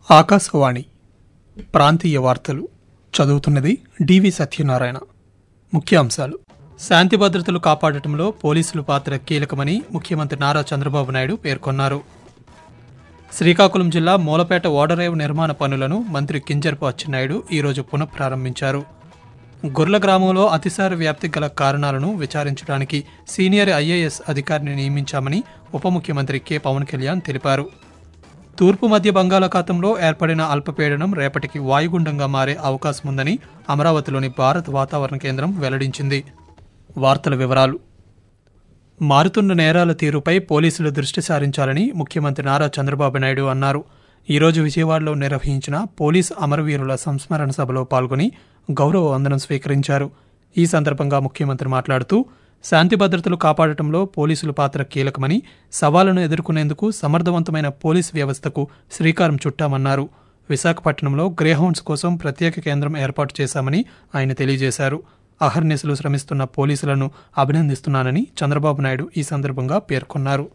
ఆకాశవాణి ప్రాంతీయ వార్తలు చదువుతున్నది డివి సత్యనారాయణ ముఖ్యాంశాలు శాంతి భద్రతలు కాపాడటంలో పోలీసుల పాత్ర కీలకమని ముఖ్యమంత్రి నారా చంద్రబాబు నాయుడు పేర్కొన్నారు శ్రీకాకుళం జిల్లా మూలపేట ఓడరేవు నిర్మాణ పనులను మంత్రి కింజరపు అచ్చెన్నాయుడు ఈరోజు పునఃప్రారంభించారు గుర్ల గ్రామంలో అతిసార వ్యాప్తి గల కారణాలను విచారించడానికి సీనియర్ ఐఏఎస్ అధికారిని నియమించామని ఉప ముఖ్యమంత్రి కె పవన్ కళ్యాణ్ తెలిపారు తూర్పు మధ్య బంగాళాఖాతంలో ఏర్పడిన అల్పపీడనం రేపటికి వాయుగుండంగా మారే అవకాశం ఉందని అమరావతిలోని భారత వాతావరణ కేంద్రం వెల్లడించింది వార్తల వివరాలు మారుతున్న నేరాల తీరుపై పోలీసులు దృష్టి సారించాలని ముఖ్యమంత్రి నారా చంద్రబాబు నాయుడు అన్నారు ఈరోజు విజయవాడలో నిర్వహించిన పోలీస్ అమరవీరుల సంస్మరణ సభలో పాల్గొని గౌరవ వందనం స్వీకరించారు ఈ సందర్భంగా ముఖ్యమంత్రి మాట్లాడుతూ శాంతి భద్రతలు కాపాడటంలో పోలీసుల పాత్ర కీలకమని సవాళ్లను ఎదుర్కొనేందుకు సమర్థవంతమైన పోలీస్ వ్యవస్థకు శ్రీకారం చుట్టామన్నారు విశాఖపట్నంలో గ్రేహౌండ్స్ కోసం ప్రత్యేక కేంద్రం ఏర్పాటు చేశామని ఆయన తెలియజేశారు అహర్నిశలు శ్రమిస్తున్న పోలీసులను అభినందిస్తున్నానని చంద్రబాబు నాయుడు ఈ సందర్భంగా పేర్కొన్నారు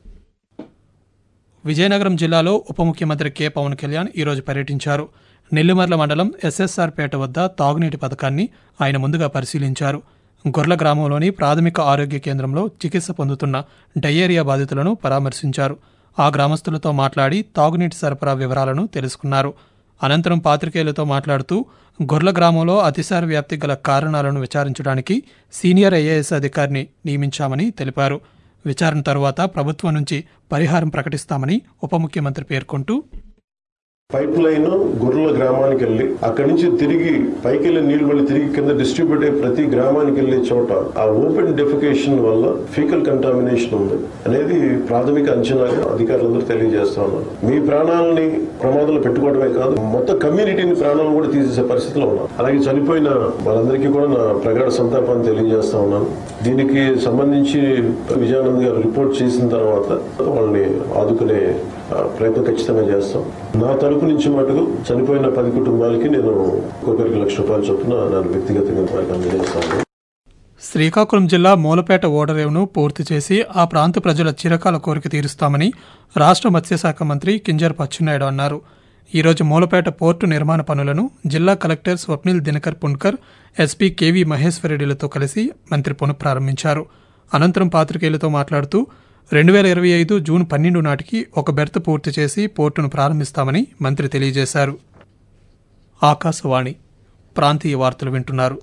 విజయనగరం జిల్లాలో ఉప ముఖ్యమంత్రి కె పవన్ కళ్యాణ్ ఈరోజు పర్యటించారు నెల్లిమర్ల మండలం ఎస్ఎస్ఆర్ పేట వద్ద తాగునీటి పథకాన్ని ఆయన ముందుగా పరిశీలించారు గొర్ల గ్రామంలోని ప్రాథమిక ఆరోగ్య కేంద్రంలో చికిత్స పొందుతున్న డయేరియా బాధితులను పరామర్శించారు ఆ గ్రామస్తులతో మాట్లాడి తాగునీటి సరఫరా వివరాలను తెలుసుకున్నారు అనంతరం పాత్రికేయులతో మాట్లాడుతూ గొర్ల గ్రామంలో అతిసార వ్యాప్తి గల కారణాలను విచారించడానికి సీనియర్ ఐఏఎస్ అధికారిని నియమించామని తెలిపారు విచారణ తరువాత ప్రభుత్వం నుంచి పరిహారం ప్రకటిస్తామని ఉప ముఖ్యమంత్రి పేర్కొంటూ పైప్ లైన్ గుర్రల గ్రామానికి వెళ్ళి అక్కడి నుంచి తిరిగి పైకి వెళ్ళి నీళ్లు మళ్ళీ తిరిగి కింద డిస్ట్రిబ్యూట్ అయ్యి ప్రతి గ్రామానికి వెళ్ళే చోట ఆ ఓపెన్ డెఫికేషన్ వల్ల ఫీకల్ కంటామినేషన్ ఉంది అనేది ప్రాథమిక అంచనాగా అధికారులందరూ తెలియజేస్తా ఉన్నారు మీ ప్రాణాలని ప్రమాదంలో పెట్టుకోవడమే కాదు మొత్తం కమ్యూనిటీని ప్రాణాలను కూడా తీసేసే పరిస్థితిలో ఉన్నారు అలాగే చనిపోయిన వాళ్ళందరికీ కూడా నా ప్రగాఢ సంతాపాన్ని తెలియజేస్తా ఉన్నాను దీనికి సంబంధించి విజయానంద్ గారు రిపోర్ట్ చేసిన తర్వాత వాళ్ళని ఆదుకునే ఆ, ప్రయత్నం ఖచ్చితంగా చేస్తాం నా తరపు నుంచి మటుకు చనిపోయిన పది కుటుంబాలకి నేను ఒక్కొక్కరికి లక్ష రూపాయలు చొప్పున నేను వ్యక్తిగతంగా వారికి అందజేస్తాను శ్రీకాకుళం జిల్లా మూలపేట ఓడరేవును పూర్తి చేసి ఆ ప్రాంత ప్రజల చిరకాల కోరిక తీరుస్తామని రాష్ట్ర మత్స్యశాఖ మంత్రి కింజర్ అచ్చెన్నాయుడు అన్నారు ఈరోజు మూలపేట పోర్టు నిర్మాణ పనులను జిల్లా collector Swapnil Dinakar Pundkar SP K V మహేశ్వరరెడ్డిలతో కలిసి మంత్రి పునఃప్రారంభించారు అనంతరం పాత్రికేయులతో మాట్లాడుతూ రెండు వేల ఇరవై ఐదు జూన్ పన్నెండు నాటికి ఒక బెర్త్ పూర్తి చేసి పోర్టును ప్రారంభిస్తామని మంత్రి తెలియజేశారు ఆకాశవాణి ప్రాంతీయ వార్తలు వింటున్నారు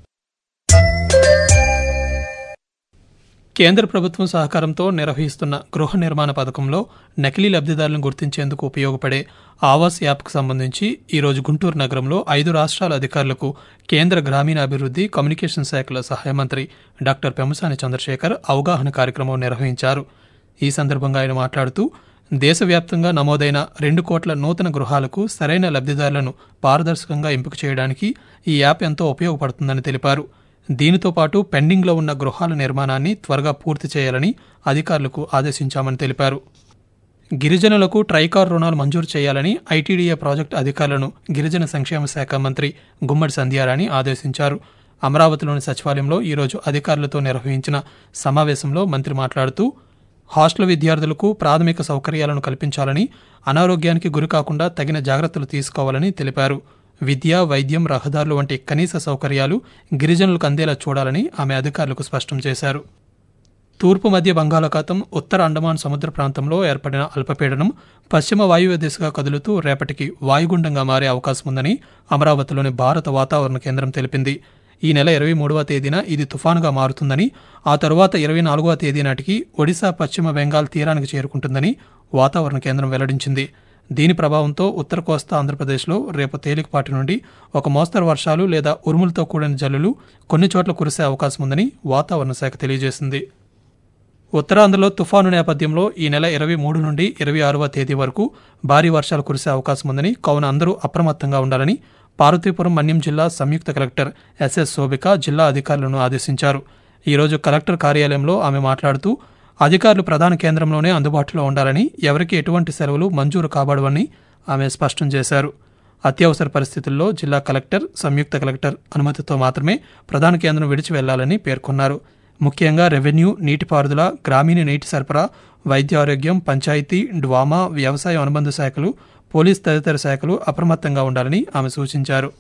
కేంద్ర ప్రభుత్వం సహకారంతో నిర్వహిస్తున్న గృహ నిర్మాణ పథకంలో నకిలీ లబ్ధిదారులను గుర్తించేందుకు ఉపయోగపడే ఆవాస్ యాప్కు సంబంధించి ఈరోజు గుంటూరు నగరంలో ఐదు రాష్ట్రాల అధికారులకు కేంద్ర గ్రామీణాభివృద్ధి కమ్యూనికేషన్ శాఖల సహాయ మంత్రి డాక్టర్ పెమసాని చంద్రశేఖర్ అవగాహన కార్యక్రమం నిర్వహించారు ఈ సందర్భంగా ఆయన మాట్లాడుతూ దేశవ్యాప్తంగా నమోదైన రెండు కోట్ల నూతన గృహాలకు సరైన లబ్ధిదారులను పారదర్శకంగా ఎంపిక చేయడానికి ఈ యాప్ ఎంతో ఉపయోగపడుతుందని తెలిపారు దీనితో పాటు పెండింగ్లో ఉన్న గృహాల నిర్మాణాన్ని త్వరగా పూర్తి చేయాలని అధికారులకు ఆదేశించామని తెలిపారు గిరిజనులకు ట్రైకార్ రుణాలు మంజూరు చేయాలని ఐటీడీఏ ప్రాజెక్టు అధికారులను గిరిజన సంక్షేమ శాఖ మంత్రి గుమ్మడి సంధ్యారాణి ఆదేశించారు అమరావతిలోని సచివాలయంలో ఈరోజు అధికారులతో నిర్వహించిన సమావేశంలో మంత్రి మాట్లాడుతూ హాస్టల్ విద్యార్థులకు ప్రాథమిక సౌకర్యాలను కల్పించాలని అనారోగ్యానికి గురి కాకుండా తగిన జాగ్రత్తలు తీసుకోవాలని తెలిపారు విద్య వైద్యం రహదారులు వంటి కనీస సౌకర్యాలు గిరిజనులకు అందేలా చూడాలని ఆమె అధికారులకు స్పష్టం చేశారు తూర్పు మధ్య బంగాళాఖాతం ఉత్తర అండమాన్ సముద్ర ప్రాంతంలో ఏర్పడిన అల్పపీడనం పశ్చిమ వాయువ్య దిశగా కదులుతూ రేపటికి వాయుగుండంగా మారే అవకాశం ఉందని అమరావతిలోని భారత వాతావరణ కేంద్రం తెలిపింది ఈ నెల ఇరవై మూడవ తేదీన ఇది తుఫానుగా మారుతుందని ఆ తరువాత ఇరవై నాలుగవ తేదీ నాటికి ఒడిశా పశ్చిమ బెంగాల్ తీరానికి చేరుకుంటుందని వాతావరణ కేంద్రం వెల్లడించింది దీని ప్రభావంతో ఉత్తర కోస్తా ఆంధ్రప్రదేశ్లో రేపు తేలికపాటి నుండి ఒక మోస్తరు వర్షాలు లేదా ఉరుములతో కూడిన జల్లులు కొన్ని చోట్ల కురిసే అవకాశం ఉందని వాతావరణ శాఖ తెలియజేసింది ఉత్తరాంధ్రలో తుఫాను నేపథ్యంలో ఈ నెల ఇరవై మూడు నుండి ఇరవై ఆరవ తేదీ వరకు భారీ వర్షాలు కురిసే అవకాశం ఉందని కావున అందరూ అప్రమత్తంగా ఉండాలని పార్వతీపురం మన్యం జిల్లా సంయుక్త కలెక్టర్ ఎస్ఎస్ శోభిక జిల్లా అధికారులను ఆదేశించారు ఈరోజు కలెక్టర్ కార్యాలయంలో ఆమె మాట్లాడుతూ అధికారులు ప్రధాన కేంద్రంలోనే అందుబాటులో ఉండాలని ఎవరికి ఎటువంటి సెలవులు మంజూరు కాబడవని ఆమె స్పష్టం చేశారు అత్యవసర పరిస్థితుల్లో జిల్లా కలెక్టర్ సంయుక్త కలెక్టర్ అనుమతితో మాత్రమే ప్రధాన కేంద్రం విడిచి వెళ్లాలని పేర్కొన్నారు ముఖ్యంగా రెవెన్యూ నీటిపారుదల గ్రామీణ నీటి సరఫరా వైద్య ఆరోగ్యం పంచాయతీ డ్వామా వ్యవసాయ అనుబంధ శాఖలు పోలీస్ తదితర శాఖలు అప్రమత్తంగా ఉండాలని ఆమె సూచించారు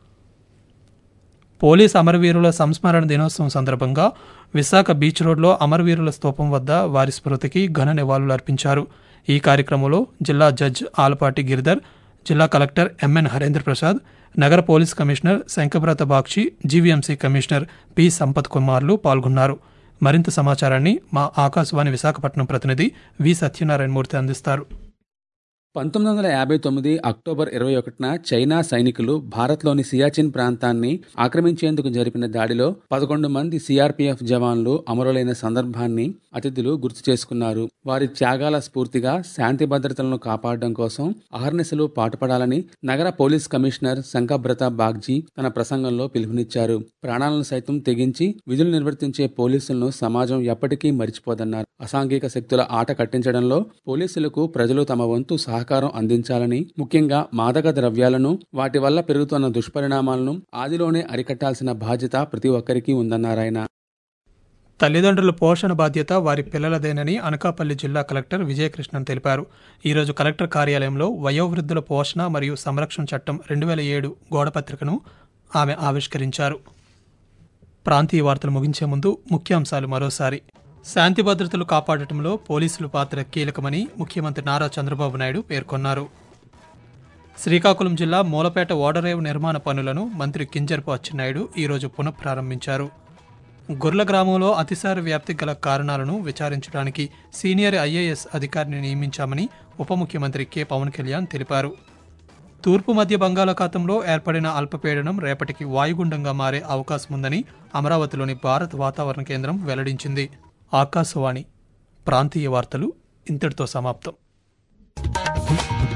పోలీస్ అమరవీరుల సంస్మరణ దినోత్సవం సందర్భంగా విశాఖ బీచ్ రోడ్లో అమరవీరుల స్తూపం వద్ద వారి స్మృతికి ఘన నివాళులు అర్పించారు ఈ కార్యక్రమంలో జిల్లా జడ్జ్ ఆలపాటి గిరిధర్ జిల్లా కలెక్టర్ ఎంఎన్ హరేంద్ర ప్రసాద్ నగర police commissioner Shankhabrata Bagchi GVMC commissioner P Sampath కుమార్లు పాల్గొన్నారు మరింత సమాచారాన్ని మా ఆకాశవాణి విశాఖపట్నం ప్రతినిధి వి సత్యనారాయణమూర్తి అందిస్తారు పంతొమ్మిది వందల యాభై తొమ్మిది అక్టోబర్ ఇరవై ఒకటిన చైనా సైనికులు భారత్లోని సియాచిన్ ప్రాంతాన్ని ఆక్రమించేందుకు జరిపిన దాడిలో పదకొండు మంది సిఆర్పీఎఫ్ జవాన్లు అమరులైన సందర్భాన్ని అతిథులు గుర్తు చేసుకున్నారు వారి త్యాగాల స్ఫూర్తిగా శాంతి భద్రతలను కాపాడడం కోసం అహర్నిశలు పాటుపడాలని నగర పోలీస్ కమిషనర్ శంకభ్రత బాగ్జీ తన ప్రసంగంలో పిలుపునిచ్చారు ప్రాణాలను సైతం తెగించి విధులు నిర్వర్తించే పోలీసులను సమాజం ఎప్పటికీ మరిచిపోదన్నారు అసాంఘిక శక్తుల ఆట కట్టించడంలో పోలీసులకు ప్రజలు తమ వంతు సహకారం అందించాలని ముఖ్యంగా మాదక ద్రవ్యాలను వాటి వల్ల పెరుగుతున్న దుష్పరిణామాలను ఆదిలోనే అరికట్టాల్సిన బాధ్యత ప్రతి ఒక్కరికి ఉందన్నారాయన తల్లిదండ్రుల పోషణ బాధ్యత వారి పిల్లలదేనని అనకాపల్లి జిల్లా కలెక్టర్ విజయకృష్ణన్ తెలిపారు ఈరోజు కలెక్టర్ కార్యాలయంలో వయోవృద్ధుల పోషణ మరియు సంరక్షణ చట్టం రెండు వేల ఏడు గోడపత్రికను ఆమె ఆవిష్కరించారు ప్రాంతీయ వార్తలు ముగించే ముందు ముఖ్యాంశాలు మరోసారి శాంతి భద్రతలు కాపాడటంలో పోలీసుల పాత్ర కీలకమని ముఖ్యమంత్రి నారా చంద్రబాబు నాయుడు పేర్కొన్నారు శ్రీకాకుళం జిల్లా మూలపేట ఓడరేవు నిర్మాణ పనులను మంత్రి కింజరపు అచ్చెన్నాయుడు ఈరోజు పునఃప్రారంభించారు గుర్ల గ్రామంలో అతిసార వ్యాప్తి గల కారణాలను విచారించడానికి సీనియర్ ఐఏఎస్ అధికారిని నియమించామని ఉప ముఖ్యమంత్రి కె పవన్ కళ్యాణ్ తెలిపారు తూర్పు మధ్య బంగాళాఖాతంలో ఏర్పడిన అల్పపీడనం రేపటికి వాయుగుండంగా మారే అవకాశం ఉందని అమరావతిలోని భారత వాతావరణ కేంద్రం వెల్లడించింది ఆకాశవాణి ప్రాంతీయ వార్తలు ఇంతటితో సమాప్తం